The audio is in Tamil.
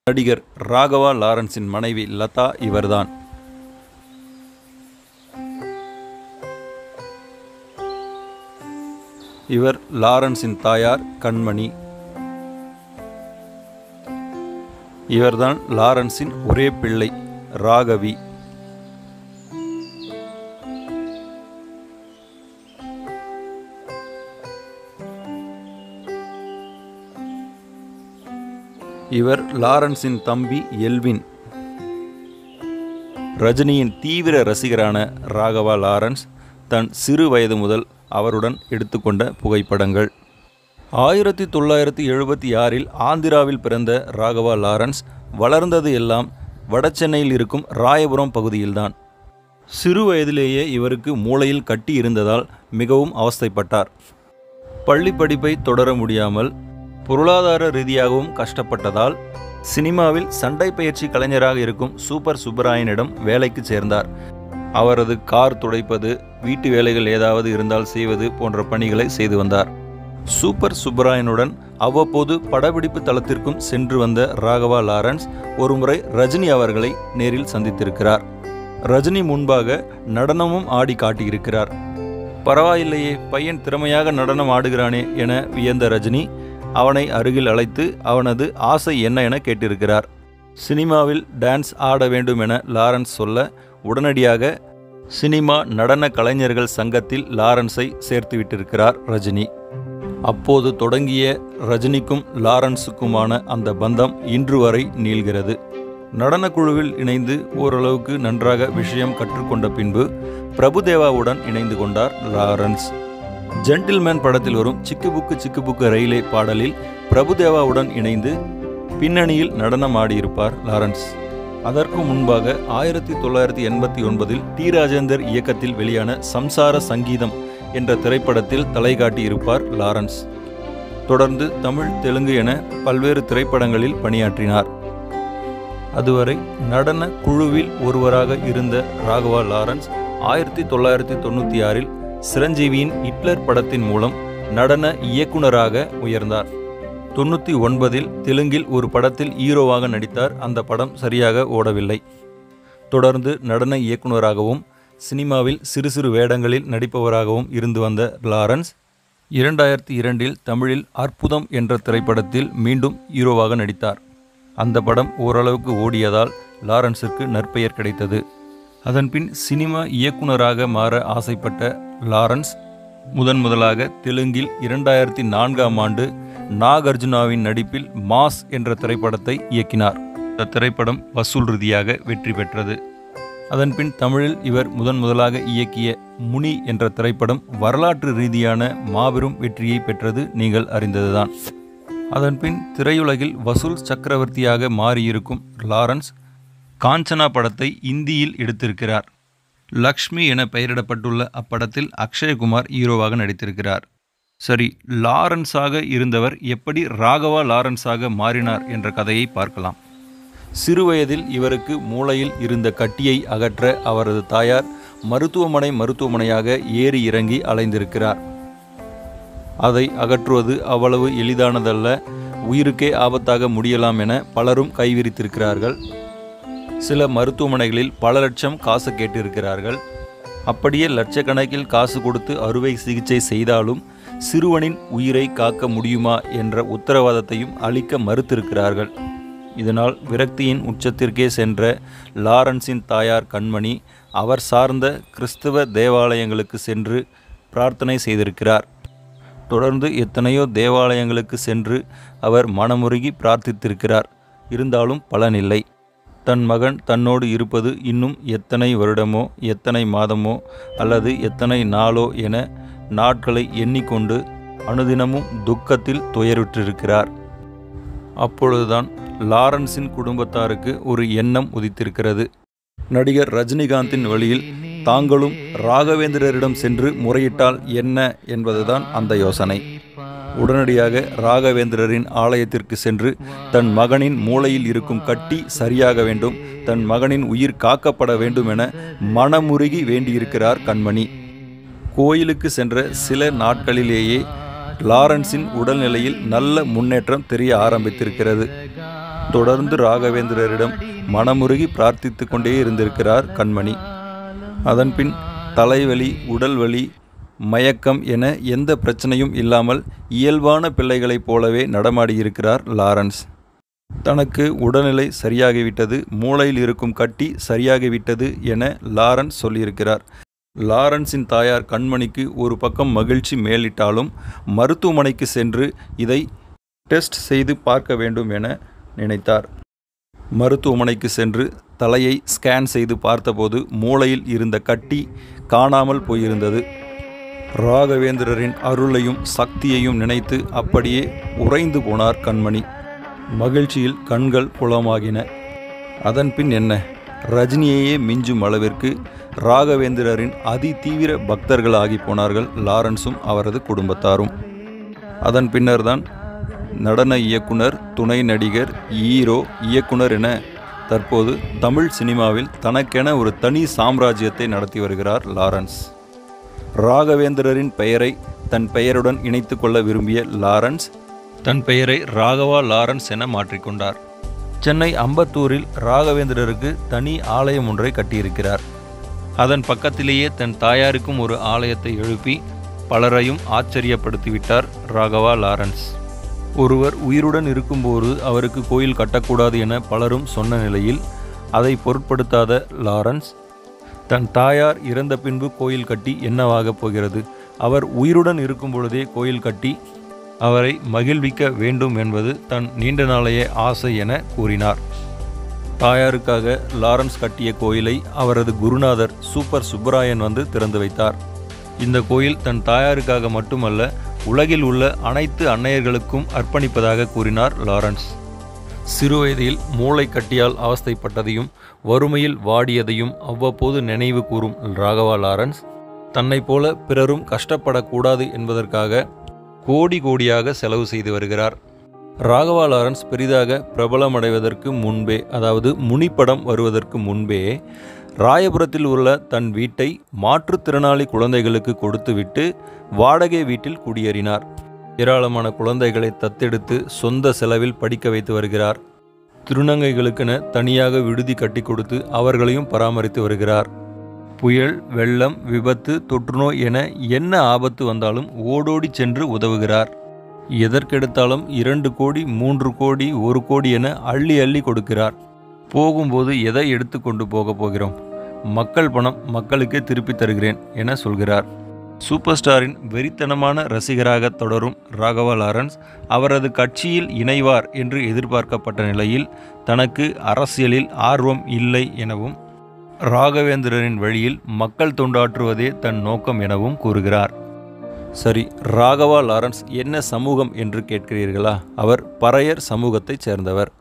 நடிகர் ராகவா லாரன்ஸின் மனைவி லதா இவர்தான் இவர் லாரன்ஸின் தாயார் கண்மணி இவர்தான் லாரன்ஸின் ஒரே பிள்ளை ராகவி இவர் லாரன்ஸின் தம்பி எல்வின் ரஜினியின் தீவிர ரசிகரான ராகவா லாரன்ஸ் தன் சிறு வயது முதல் அவருடன் எடுத்துக்கொண்ட புகைப்படங்கள் ஆயிரத்தி தொள்ளாயிரத்தி எழுபத்தி ஆறில் ஆந்திராவில் பிறந்த ராகவா லாரன்ஸ் வளர்ந்தது எல்லாம் வடசென்னையில் இருக்கும் ராயபுரம் பகுதியில்தான் சிறு வயதிலேயே இவருக்கு மூளையில் கட்டி இருந்ததால் மிகவும் அவஸ்தைப்பட்டார் பள்ளி படிப்பை தொடர முடியாமல் பொருளாதார ரீதியாகவும் கஷ்டப்பட்டதால் சினிமாவில் சண்டை பயிற்சி கலைஞராக இருக்கும் சூப்பர் சுப்பராயனிடம் வேலைக்கு சேர்ந்தார் அவரது கார் துடைப்பது வீட்டு வேலைகள் ஏதாவது இருந்தால் செய்வது போன்ற பணிகளை செய்து வந்தார் சூப்பர் சுப்பராயனுடன் அவ்வப்போது படப்பிடிப்பு தளத்திற்கும் சென்று வந்த ராகவா லாரன்ஸ் ஒருமுறை ரஜினி அவர்களை நேரில் சந்தித்திருக்கிறார் ரஜினி முன்பாக நடனமும் ஆடி காட்டியிருக்கிறார் பரவாயில்லையே பையன் திறமையாக நடனம் ஆடுகிறானே என வியந்த ரஜினி அவனை அருகில் அழைத்து அவனது ஆசை என்ன என கேட்டிருக்கிறார் சினிமாவில் டான்ஸ் ஆட வேண்டும் என லாரன்ஸ் சொல்ல உடனடியாக சினிமா நடன கலைஞர்கள் சங்கத்தில் லாரன்ஸை சேர்த்து விட்டிருக்கிறார் ரஜினி அப்போது தொடங்கிய ரஜினிக்கும் லாரன்ஸுக்குமான அந்த பந்தம் இன்று வரை நீள்கிறது நடனக்குழுவில் இணைந்து ஓரளவுக்கு நன்றாக விஷயம் கற்றுக்கொண்ட பின்பு பிரபுதேவாவுடன் இணைந்து கொண்டார் லாரன்ஸ் ஜென்டில்மேன் படத்தில் வரும் சிக்கு புக்கு சிக்கு புக்கு ரயிலே பாடலில் பிரபுதேவாவுடன் இணைந்து பின்னணியில் நடனம் ஆடியிருப்பார் லாரன்ஸ் அதற்கு முன்பாக ஆயிரத்தி தொள்ளாயிரத்தி எண்பத்தி ஒன்பதில் டி ராஜேந்தர் இயக்கத்தில் வெளியான சம்சார சங்கீதம் என்ற திரைப்படத்தில் தலை காட்டியிருப்பார் லாரன்ஸ் தொடர்ந்து தமிழ் தெலுங்கு என பல்வேறு திரைப்படங்களில் பணியாற்றினார் அதுவரை நடன குழுவில் ஒருவராக இருந்த ராகவா லாரன்ஸ் ஆயிரத்தி தொள்ளாயிரத்தி தொண்ணூற்றி ஆறில் சிரஞ்சீவியின் ஹிட்லர் படத்தின் மூலம் நடன இயக்குனராக உயர்ந்தார் தொண்ணூற்றி ஒன்பதில் தெலுங்கில் ஒரு படத்தில் ஹீரோவாக நடித்தார் அந்த படம் சரியாக ஓடவில்லை தொடர்ந்து நடன இயக்குனராகவும் சினிமாவில் சிறு சிறு வேடங்களில் நடிப்பவராகவும் இருந்து வந்த லாரன்ஸ் இரண்டாயிரத்தி இரண்டில் தமிழில் அற்புதம் என்ற திரைப்படத்தில் மீண்டும் ஹீரோவாக நடித்தார் அந்த படம் ஓரளவுக்கு ஓடியதால் லாரன்ஸுக்கு நற்பெயர் கிடைத்தது அதன்பின் சினிமா இயக்குனராக மாற ஆசைப்பட்ட லாரன்ஸ் முதன் முதலாக தெலுங்கில் இரண்டாயிரத்தி நான்காம் ஆண்டு நாகார்ஜுனாவின் நடிப்பில் மாஸ் என்ற திரைப்படத்தை இயக்கினார் இந்த திரைப்படம் வசூல் ரீதியாக வெற்றி பெற்றது அதன்பின் தமிழில் இவர் முதன் முதலாக இயக்கிய முனி என்ற திரைப்படம் வரலாற்று ரீதியான மாபெரும் வெற்றியை பெற்றது நீங்கள் அறிந்ததுதான் அதன்பின் திரையுலகில் வசூல் சக்கரவர்த்தியாக மாறியிருக்கும் லாரன்ஸ் காஞ்சனா படத்தை இந்தியில் எடுத்திருக்கிறார் லக்ஷ்மி என பெயரிடப்பட்டுள்ள அப்படத்தில் அக்ஷயகுமார் ஹீரோவாக நடித்திருக்கிறார் சரி லாரன்ஸாக இருந்தவர் எப்படி ராகவா லாரன்ஸாக மாறினார் என்ற கதையை பார்க்கலாம் சிறுவயதில் இவருக்கு மூளையில் இருந்த கட்டியை அகற்ற அவரது தாயார் மருத்துவமனை மருத்துவமனையாக ஏறி இறங்கி அலைந்திருக்கிறார் அதை அகற்றுவது அவ்வளவு எளிதானதல்ல உயிருக்கே ஆபத்தாக முடியலாம் என பலரும் கைவிரித்திருக்கிறார்கள் சில மருத்துவமனைகளில் பல லட்சம் காசு கேட்டிருக்கிறார்கள் அப்படியே லட்சக்கணக்கில் காசு கொடுத்து அறுவை சிகிச்சை செய்தாலும் சிறுவனின் உயிரை காக்க முடியுமா என்ற உத்தரவாதத்தையும் அளிக்க மறுத்திருக்கிறார்கள் இதனால் விரக்தியின் உச்சத்திற்கே சென்ற லாரன்ஸின் தாயார் கண்மணி அவர் சார்ந்த கிறிஸ்தவ தேவாலயங்களுக்கு சென்று பிரார்த்தனை செய்திருக்கிறார் தொடர்ந்து எத்தனையோ தேவாலயங்களுக்கு சென்று அவர் மனமுருகி பிரார்த்தித்திருக்கிறார் இருந்தாலும் பலனில்லை தன் மகன் தன்னோடு இருப்பது இன்னும் எத்தனை வருடமோ எத்தனை மாதமோ அல்லது எத்தனை நாளோ என நாட்களை எண்ணிக்கொண்டு அனுதினமும் துக்கத்தில் துயருற்றிருக்கிறார் அப்பொழுதுதான் லாரன்ஸின் குடும்பத்தாருக்கு ஒரு எண்ணம் உதித்திருக்கிறது நடிகர் ரஜினிகாந்தின் வழியில் தாங்களும் ராகவேந்திரரிடம் சென்று முறையிட்டால் என்ன என்பதுதான் அந்த யோசனை உடனடியாக ராகவேந்திரரின் ஆலயத்திற்கு சென்று தன் மகனின் மூளையில் இருக்கும் கட்டி சரியாக வேண்டும் தன் மகனின் உயிர் காக்கப்பட வேண்டும் என மனமுருகி வேண்டியிருக்கிறார் கண்மணி கோயிலுக்கு சென்ற சில நாட்களிலேயே லாரன்ஸின் உடல்நிலையில் நல்ல முன்னேற்றம் தெரிய ஆரம்பித்திருக்கிறது தொடர்ந்து ராகவேந்திரரிடம் மனமுருகி பிரார்த்தித்து கொண்டே இருந்திருக்கிறார் கண்மணி அதன்பின் தலைவலி உடல்வலி மயக்கம் என எந்த பிரச்சனையும் இல்லாமல் இயல்பான பிள்ளைகளைப் போலவே நடமாடியிருக்கிறார் லாரன்ஸ் தனக்கு உடல்நிலை சரியாகிவிட்டது மூளையில் இருக்கும் கட்டி சரியாகிவிட்டது என லாரன்ஸ் சொல்லியிருக்கிறார் லாரன்ஸின் தாயார் கண்மணிக்கு ஒரு பக்கம் மகிழ்ச்சி மேலிட்டாலும் மருத்துவமனைக்கு சென்று இதை டெஸ்ட் செய்து பார்க்க வேண்டும் என நினைத்தார் மருத்துவமனைக்கு சென்று தலையை ஸ்கேன் செய்து பார்த்தபோது மூளையில் இருந்த கட்டி காணாமல் போயிருந்தது ராகவேந்திரரின் அருளையும் சக்தியையும் நினைத்து அப்படியே உறைந்து போனார் கண்மணி மகிழ்ச்சியில் கண்கள் குளமாகின அதன்பின் என்ன ரஜினியையே மிஞ்சும் அளவிற்கு ராகவேந்திரரின் அதி தீவிர பக்தர்களாகி போனார்கள் லாரன்ஸும் அவரது குடும்பத்தாரும் அதன் பின்னர்தான் நடன இயக்குனர் துணை நடிகர் ஹீரோ இயக்குனர் என தற்போது தமிழ் சினிமாவில் தனக்கென ஒரு தனி சாம்ராஜ்யத்தை நடத்தி வருகிறார் லாரன்ஸ் ராகவேந்திரரின் பெயரை தன் பெயருடன் இணைத்து கொள்ள விரும்பிய லாரன்ஸ் தன் பெயரை ராகவா லாரன்ஸ் என மாற்றிக்கொண்டார் சென்னை அம்பத்தூரில் ராகவேந்திரருக்கு தனி ஆலயம் ஒன்றை கட்டியிருக்கிறார் அதன் பக்கத்திலேயே தன் தாயாருக்கும் ஒரு ஆலயத்தை எழுப்பி பலரையும் ஆச்சரியப்படுத்திவிட்டார் ராகவா லாரன்ஸ் ஒருவர் உயிருடன் இருக்கும்போது அவருக்கு கோயில் கட்டக்கூடாது என பலரும் சொன்ன நிலையில் அதை பொருட்படுத்தாத லாரன்ஸ் தன் தாயார் இறந்த பின்பு கோயில் கட்டி என்னவாகப் போகிறது அவர் உயிருடன் இருக்கும் பொழுதே கோயில் கட்டி அவரை மகிழ்விக்க வேண்டும் என்பது தன் நீண்ட நாளைய ஆசை என கூறினார் தாயாருக்காக லாரன்ஸ் கட்டிய கோயிலை அவரது குருநாதர் சூப்பர் சுப்பராயன் வந்து திறந்து வைத்தார் இந்த கோயில் தன் தாயாருக்காக மட்டுமல்ல உலகில் உள்ள அனைத்து அன்னையர்களுக்கும் அர்ப்பணிப்பதாக கூறினார் லாரன்ஸ் சிறுவயதில் மூளை கட்டியால் அவஸ்தைப்பட்டதையும் வறுமையில் வாடியதையும் அவ்வப்போது நினைவு கூறும் ராகவா லாரன்ஸ் தன்னைப் போல பிறரும் கஷ்டப்படக்கூடாது என்பதற்காக கோடி கோடியாக செலவு செய்து வருகிறார் ராகவா லாரன்ஸ் பெரிதாக பிரபலமடைவதற்கு முன்பே அதாவது முனிப்படம் வருவதற்கு முன்பே ராயபுரத்தில் உள்ள தன் வீட்டை மாற்றுத்திறனாளி குழந்தைகளுக்கு கொடுத்துவிட்டு வாடகை வீட்டில் குடியேறினார் ஏராளமான குழந்தைகளை தத்தெடுத்து சொந்த செலவில் படிக்க வைத்து வருகிறார் திருநங்கைகளுக்கென தனியாக விடுதி கட்டி கொடுத்து அவர்களையும் பராமரித்து வருகிறார் புயல் வெள்ளம் விபத்து தொற்றுநோய் என என்ன ஆபத்து வந்தாலும் ஓடோடி சென்று உதவுகிறார் எதற்கெடுத்தாலும் இரண்டு கோடி மூன்று கோடி ஒரு கோடி என அள்ளி அள்ளி கொடுக்கிறார் போகும்போது எதை எடுத்து கொண்டு போக போகிறோம் மக்கள் பணம் மக்களுக்கே திருப்பி தருகிறேன் என சொல்கிறார் சூப்பர் ஸ்டாரின் வெறித்தனமான ரசிகராக தொடரும் ராகவா லாரன்ஸ் அவரது கட்சியில் இணைவார் என்று எதிர்பார்க்கப்பட்ட நிலையில் தனக்கு அரசியலில் ஆர்வம் இல்லை எனவும் ராகவேந்திரரின் வழியில் மக்கள் தொண்டாற்றுவதே தன் நோக்கம் எனவும் கூறுகிறார் சரி ராகவா லாரன்ஸ் என்ன சமூகம் என்று கேட்கிறீர்களா அவர் பறையர் சமூகத்தைச் சேர்ந்தவர்